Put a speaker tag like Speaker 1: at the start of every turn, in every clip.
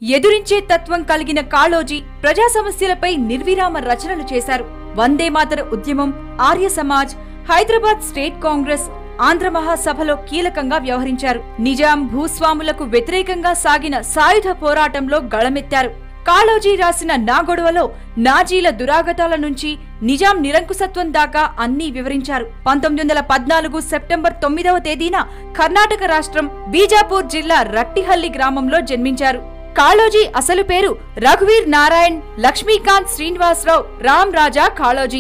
Speaker 1: ఎదురించే తత్వం కలిగిన కాళోజీ ప్రజా సమస్యలపై నిర్విరామ రచనలు చేశారు వందే మాతర ఉద్యమం ఆర్య సమాజ్ హైదరాబాద్ స్టేట్ కాంగ్రెస్ ఆంధ్ర మహాసభలో కీలకంగా వ్యవహరించారు నిజాం భూస్వాములకు వ్యతిరేకంగా సాగిన సాయుధ పోరాటంలో గళమెత్తారు కాళోజీ రాసిన నా గొడవలో నాజీల దురాగతాల నుంచి నిజాం నిరంకుశత్వం దాకా అన్నీ వివరించారు పంతొమ్మిది వందల పద్నాలుగు సెప్టెంబర్ తొమ్మిదవ తేదీన కర్ణాటక రాష్ట్రం బీజాపూర్ జిల్లా రట్టిహల్లి గ్రామంలో జన్మించారు కాళోజీ అసలు పేరు రఘువీర్ నారాయణ్ లక్ష్మీకాంత్ శ్రీనివాసరావు రామ్ రాజా కాళోజీ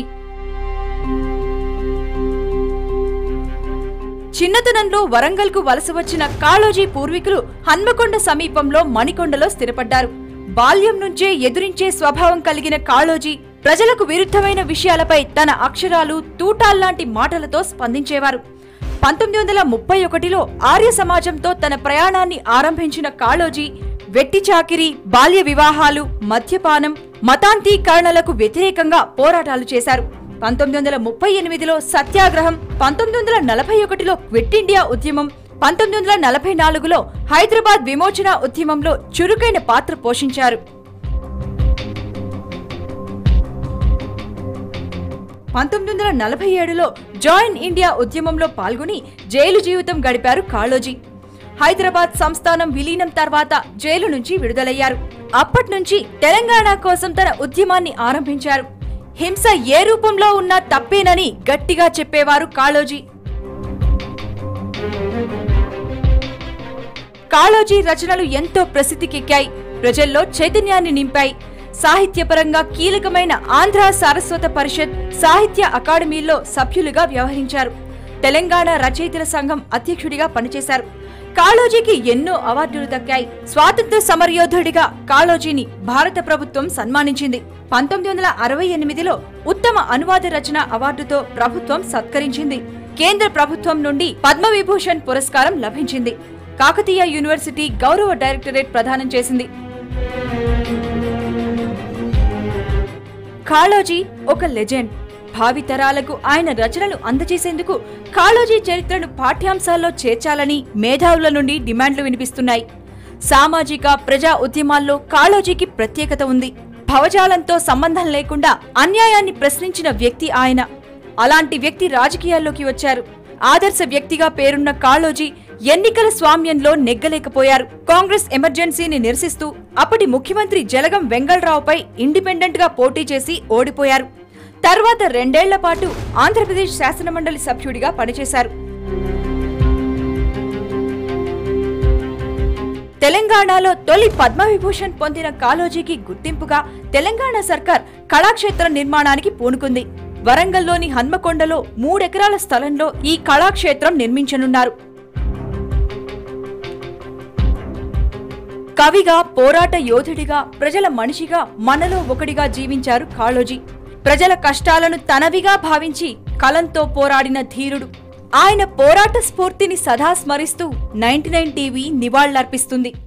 Speaker 1: చిన్నతనంలో వరంగల్కు వలస వచ్చిన కాళోజీ పూర్వీకులు హన్మకొండ సమీపంలో మణికొండలో స్థిరపడ్డారు బాల్యం నుంచే ఎదురించే స్వభావం కలిగిన కాళోజీ ప్రజలకు విరుద్ధమైన విషయాలపై తన అక్షరాలు తూటాల్లాంటి మాటలతో స్పందించేవారు పంతొమ్మిది వందల ముప్పై ఒకటిలో ఆర్య సమాజంతో తన ప్రయాణాన్ని ఆరంభించిన కాళోజీ వెట్టి చాకిరీ బాల్య వివాహాలు మద్యపానం మతాంతీకరణలకు వ్యతిరేకంగా పోరాటాలు చేశారు పంతొమ్మిది వందల ముప్పై ఎనిమిదిలో సత్యాగ్రహం పంతొమ్మిది వందల నలభై ఒకటిలో క్విట్ ఇండియా ఉద్యమం పంతొమ్మిది వందల నలభై నాలుగులో హైదరాబాద్ విమోచన ఉద్యమంలో చురుకైన పాత్ర పోషించారు పంతొమ్మిది వందల నలభై ఏడులో జాయిన్ ఇండియా ఉద్యమంలో పాల్గొని జైలు జీవితం గడిపారు కాళోజీ హైదరాబాద్ సంస్థానం విలీనం తర్వాత జైలు నుంచి విడుదలయ్యారు అప్పటి నుంచి తెలంగాణ కోసం తన ఉద్యమాన్ని ఆరంభించారు హింస ఏ రూపంలో ఉన్నా తప్పేనని గట్టిగా చెప్పేవారు కాళోజీ కాళోజీ రచనలు ఎంతో ప్రసిద్ధికెక్కాయి ప్రజల్లో చైతన్యాన్ని నింపాయి సాహిత్యపరంగా కీలకమైన ఆంధ్ర సారస్వత పరిషత్ సాహిత్య అకాడమీలో సభ్యులుగా వ్యవహరించారు తెలంగాణ రచయితల సంఘం అధ్యక్షుడిగా పనిచేశారు కాళోజీకి ఎన్నో అవార్డులు దక్కాయి స్వాతంత్ర సమరయోధుడిగా కాళోజీని భారత ప్రభుత్వం సన్మానించింది పంతొమ్మిది వందల అరవై ఎనిమిదిలో ఉత్తమ అనువాద రచన అవార్డుతో ప్రభుత్వం సత్కరించింది కేంద్ర ప్రభుత్వం నుండి పద్మవిభూషణ్ పురస్కారం లభించింది కాకతీయ యూనివర్సిటీ గౌరవ డైరెక్టరేట్ ప్రదానం చేసింది కాళోజీ ఒక లెజెండ్ భావితరాలకు ఆయన రచనలు అందజేసేందుకు కాళోజీ చరిత్రను పాఠ్యాంశాల్లో చేర్చాలని మేధావుల నుండి డిమాండ్లు వినిపిస్తున్నాయి సామాజిక ప్రజా ఉద్యమాల్లో కాళోజీకి ప్రత్యేకత ఉంది భవజాలంతో సంబంధం లేకుండా అన్యాయాన్ని ప్రశ్నించిన వ్యక్తి ఆయన అలాంటి వ్యక్తి రాజకీయాల్లోకి వచ్చారు ఆదర్శ వ్యక్తిగా పేరున్న కాళోజీ ఎన్నికల స్వామ్యంలో నెగ్గలేకపోయారు కాంగ్రెస్ ఎమర్జెన్సీని నిరసిస్తూ అప్పటి ముఖ్యమంత్రి జలగం వెంగళరావుపై ఇండిపెండెంట్ గా పోటీ చేసి ఓడిపోయారు తర్వాత రెండేళ్ల పాటు ఆంధ్రప్రదేశ్ శాసనమండలి సభ్యుడిగా పనిచేశారు తెలంగాణలో తొలి పద్మవిభూషణ్ పొందిన కాళోజీకి గుర్తింపుగా తెలంగాణ సర్కార్ కళాక్షేత్ర నిర్మాణానికి పూనుకుంది వరంగల్లోని హన్మకొండలో మూడెకరాల స్థలంలో ఈ కళాక్షేత్రం నిర్మించనున్నారు కవిగా పోరాట యోధుడిగా ప్రజల మనిషిగా మనలో ఒకడిగా జీవించారు కాళోజీ ప్రజల కష్టాలను తనవిగా భావించి కలంతో పోరాడిన ధీరుడు ఆయన పోరాట స్ఫూర్తిని సదా స్మరిస్తూ నైన్టీ నైన్ టీవీ నివాళులర్పిస్తుంది